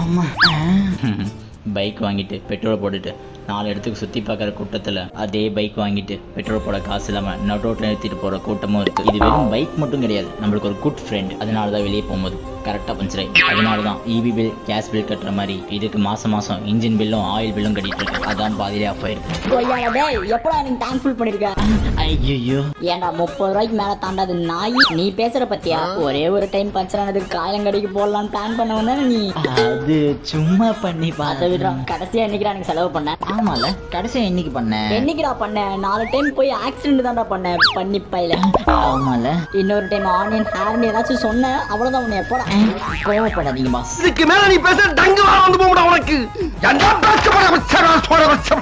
அம்மா பைக் வாங்கிட்டு பெட்ரோல் போட்டுட்டு நாலு இடத்துக்கு சுற்றி பார்க்குற கூட்டத்தில் அதே பைக் வாங்கிட்டு பெட்ரோல் போட காசு இல்லாமல் நட் ரோட்டில் நிறுத்திட்டு போகிற கூட்டமும் இருக்குது இது வெறும் பைக் மட்டும் கிடையாது நம்மளுக்கு ஒரு குட் ஃப்ரெண்ட் அதனால தான் வெளியே போகும்போது கரெக்டாக பஞ்சர் ஆகி அதனால தான் இபி பில் கேஸ் பில் கட்டுற மாதிரி இதுக்கு மாதம் மாதம் இன்ஜின் பில்லும் ஆயில் பில்லும் கட்டிட்டு இருக்கேன் அதான் பாதியிலே ஆஃப் ஆயிருக்கு கொய்யால டேய் எப்படா எனக்கு டேங்க் ஃபுல் பண்ணிருக்க ஐயோ ஏன்டா முப்பது ரூபாய்க்கு மேல தாண்டாது நாய் நீ பேசுற பத்தியா ஒரே ஒரு டைம் பஞ்சர் ஆனதுக்கு காயங்கடிக்கு போடலாம்னு பிளான் பண்ண வந்தா நீ அது சும்மா பண்ணி அதை பார்த்தேன் விடுறா கடைசியா என்னைக்குடா எனக்கு செலவு பண்ண ஆமால கடைசியாக என்னைக்கு பண்ணேன் என்னைக்குடா பண்ண நாலு டைம் போய் ஆக்சிடென்ட் தான்டா பண்ண பண்ணி பையில ஆமால இன்னொரு டைம் ஆனியன் ஹேர்னு ஏதாச்சும் சொன்ன அவ்வளவுதான் உன்னை எப்படா கோவப்படாதீங்க பாஸ் இதுக்கு மேல நீ பேச டங்கு வா வந்து போகடா உனக்கு என்ன பேச போற